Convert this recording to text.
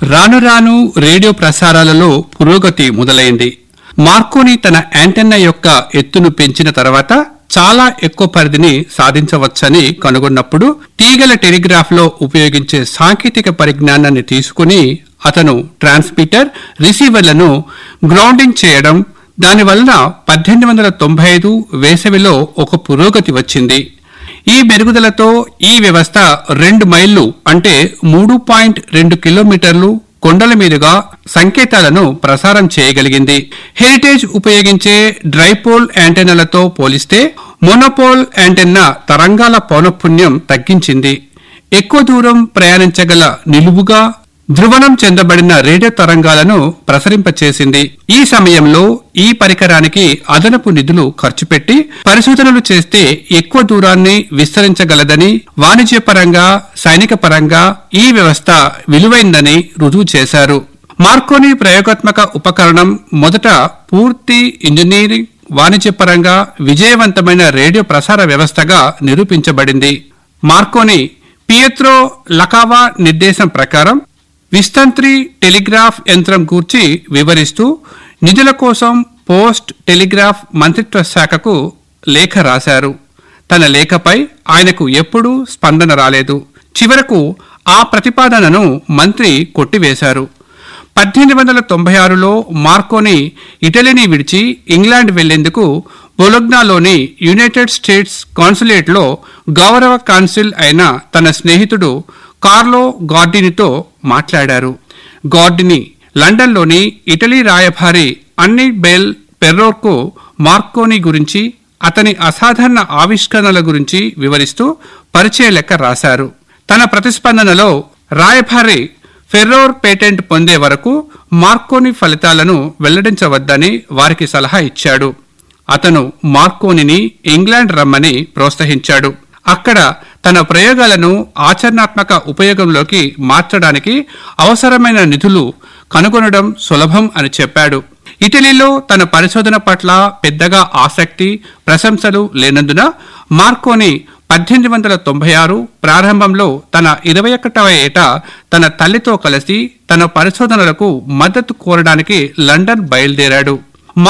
రాను రాను రేడియో ప్రసారాలలో పురోగతి మొదలైంది మార్కోని తన యాంటెన్నా యొక్క ఎత్తును పెంచిన తర్వాత చాలా ఎక్కువ పరిధిని సాధించవచ్చని కనుగొన్నప్పుడు తీగల టెలిగ్రాఫ్ లో ఉపయోగించే సాంకేతిక పరిజ్ఞానాన్ని తీసుకుని అతను ట్రాన్స్మిటర్ రిసీవర్లను గ్రౌండింగ్ చేయడం దానివలన పద్దెనిమిది వందల తొంభై ఐదు వేసవిలో ఒక పురోగతి వచ్చింది ఈ మెరుగుదలతో ఈ వ్యవస్థ రెండు మైళ్లు అంటే మూడు పాయింట్ రెండు కిలోమీటర్లు కొండల మీదుగా సంకేతాలను ప్రసారం చేయగలిగింది హెరిటేజ్ ఉపయోగించే డ్రైపోల్ యాంటెన్నాలతో పోలిస్తే మోనోపోల్ యాంటెన్నా తరంగాల పౌనఃపున్యం తగ్గించింది ఎక్కువ దూరం ప్రయాణించగల నిలువుగా ధ్రువణం చెందబడిన రేడియో తరంగాలను ప్రసరింపచేసింది ఈ సమయంలో ఈ పరికరానికి అదనపు నిధులు ఖర్చు పెట్టి పరిశోధనలు చేస్తే ఎక్కువ దూరాన్ని విస్తరించగలదని వాణిజ్యపరంగా సైనిక పరంగా ఈ వ్యవస్థ విలువైందని రుజువు చేశారు మార్కోని ప్రయోగాత్మక ఉపకరణం మొదట పూర్తి ఇంజనీరింగ్ వాణిజ్యపరంగా విజయవంతమైన రేడియో ప్రసార వ్యవస్థగా నిరూపించబడింది మార్కోని పియత్రో లకావా నిర్దేశం ప్రకారం విస్తంత్రి టెలిగ్రాఫ్ యంత్రం గూర్చి వివరిస్తూ నిధుల కోసం పోస్ట్ టెలిగ్రాఫ్ మంత్రిత్వ శాఖకు లేఖ రాశారు తన లేఖపై ఆయనకు ఎప్పుడూ స్పందన రాలేదు చివరకు ఆ ప్రతిపాదనను మంత్రి కొట్టివేశారు పద్దెనిమిది వందల తొంభై ఆరులో మార్కోని ఇటలీని విడిచి ఇంగ్లాండ్ వెళ్లేందుకు బొలగ్నాలోని యునైటెడ్ స్టేట్స్ కాన్సులేట్లో గౌరవ కాన్సిల్ అయిన తన స్నేహితుడు కార్లో గార్డినితో మాట్లాడారు గార్డిని లండన్లోని ఇటలీ రాయభారి అన్ని బెల్ పెర్రోర్కు మార్కోని గురించి అతని అసాధారణ ఆవిష్కరణల గురించి వివరిస్తూ పరిచయ లెక్క రాశారు తన ప్రతిస్పందనలో రాయభారి ఫెర్రోర్ పేటెంట్ పొందే వరకు మార్కోని ఫలితాలను వెల్లడించవద్దని వారికి సలహా ఇచ్చాడు అతను మార్కోనిని ఇంగ్లాండ్ రమ్మని ప్రోత్సహించాడు అక్కడ తన ప్రయోగాలను ఆచరణాత్మక ఉపయోగంలోకి మార్చడానికి అవసరమైన నిధులు కనుగొనడం సులభం అని చెప్పాడు ఇటలీలో తన పరిశోధన పట్ల పెద్దగా ఆసక్తి ప్రశంసలు లేనందున మార్కోని పద్దెనిమిది వందల తొంభై ఆరు ప్రారంభంలో తన ఇరవై ఒకటవ ఏట తన తల్లితో కలిసి తన పరిశోధనలకు మద్దతు కోరడానికి లండన్ బయలుదేరాడు